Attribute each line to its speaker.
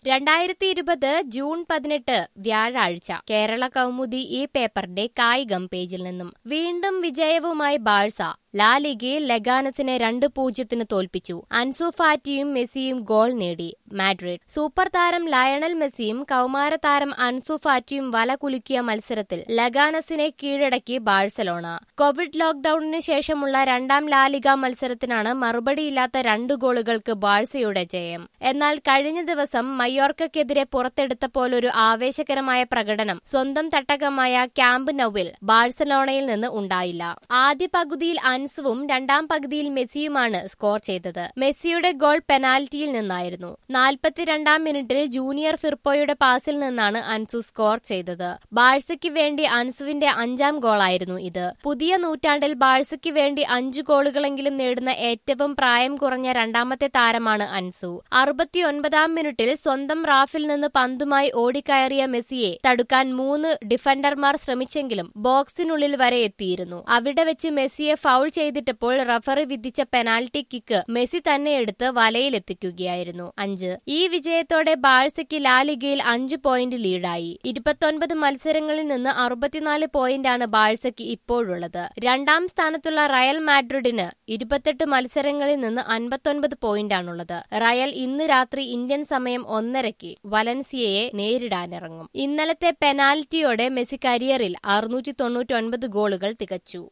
Speaker 1: രണ്ടായിരത്തി ഇരുപത് ജൂൺ പതിനെട്ട് വ്യാഴാഴ്ച കേരള കൗമുദി ഈ പേപ്പറിന്റെ കായികം പേജിൽ നിന്നും വീണ്ടും വിജയവുമായി ബാഴ്സ ലാലിഗയിൽ ലഗാനസിനെ രണ്ട് പൂജ്യത്തിന് തോൽപ്പിച്ചു അൻസു ഫാറ്റിയും മെസ്സിയും ഗോൾ നേടി മാഡ്രിഡ് സൂപ്പർ താരം ലയണൽ മെസ്സിയും കൗമാര താരം അൻസു ഫാറ്റിയും വല കുലുക്കിയ മത്സരത്തിൽ ലഗാനസിനെ കീഴടക്കി ബാഴ്സലോണ കോവിഡ് ലോക്ഡൌണിന് ശേഷമുള്ള രണ്ടാം ലാലിഗ മത്സരത്തിനാണ് മറുപടിയില്ലാത്ത രണ്ട് ഗോളുകൾക്ക് ബാഴ്സയുടെ ജയം എന്നാൽ കഴിഞ്ഞ ദിവസം മയോർക്കെതിരെ പുറത്തെടുത്തപ്പോലൊരു ആവേശകരമായ പ്രകടനം സ്വന്തം തട്ടകമായ ക്യാമ്പ് നൌവിൽ ബാഴ്സലോണയിൽ നിന്ന് ഉണ്ടായില്ല ആദ്യ പകുതിയിൽ അൻസുവും രണ്ടാം പകുതിയിൽ മെസ്സിയുമാണ് സ്കോർ ചെയ്തത് മെസ്സിയുടെ ഗോൾ പെനാൽറ്റിയിൽ നിന്നായിരുന്നു നാൽപ്പത്തിരണ്ടാം മിനിറ്റിൽ ജൂനിയർ ഫിർപ്പോയുടെ പാസിൽ നിന്നാണ് അൻസു സ്കോർ ചെയ്തത് ബാഴ്സയ്ക്ക് വേണ്ടി അൻസുവിന്റെ അഞ്ചാം ഗോളായിരുന്നു ഇത് പുതിയ നൂറ്റാണ്ടിൽ ബാഴ്സയ്ക്ക് വേണ്ടി അഞ്ചു ഗോളുകളെങ്കിലും നേടുന്ന ഏറ്റവും പ്രായം കുറഞ്ഞ രണ്ടാമത്തെ താരമാണ് അൻസു അറുപത്തിയൊൻപതാം മിനിറ്റിൽ സ്വന്തം റാഫിൽ നിന്ന് പന്തുമായി ഓടിക്കയറിയ മെസ്സിയെ തടുക്കാൻ മൂന്ന് ഡിഫൻഡർമാർ ശ്രമിച്ചെങ്കിലും ബോക്സിനുള്ളിൽ വരെ എത്തിയിരുന്നു അവിടെ വെച്ച് മെസ്സിയെ ഫൗൾ ചെയ്തിട്ടപ്പോൾ റഫറി വിധിച്ച പെനാൽറ്റി കിക്ക് മെസ്സി തന്നെ എടുത്ത് വലയിലെത്തിക്കുകയായിരുന്നു അഞ്ച് ഈ വിജയത്തോടെ ബാഴ്സയ്ക്ക് ലാലിഗയിൽ അഞ്ച് പോയിന്റ് ലീഡായി ഇരുപത്തൊൻപത് മത്സരങ്ങളിൽ നിന്ന് അറുപത്തിനാല് പോയിന്റാണ് ബാഴ്സയ്ക്ക് ഇപ്പോഴുള്ളത് രണ്ടാം സ്ഥാനത്തുള്ള റയൽ മാഡ്രിഡിന് ഇരുപത്തെട്ട് മത്സരങ്ങളിൽ നിന്ന് അൻപത്തൊൻപത് പോയിന്റാണുള്ളത് റയൽ ഇന്ന് രാത്രി ഇന്ത്യൻ സമയം ഒന്നരയ്ക്ക് വലൻസിയയെ നേരിടാനിറങ്ങും ഇന്നലത്തെ പെനാൽറ്റിയോടെ മെസ്സി കരിയറിൽ അറുന്നൂറ്റി തൊണ്ണൂറ്റി ഒൻപത് ഗോളുകൾ തികച്ചു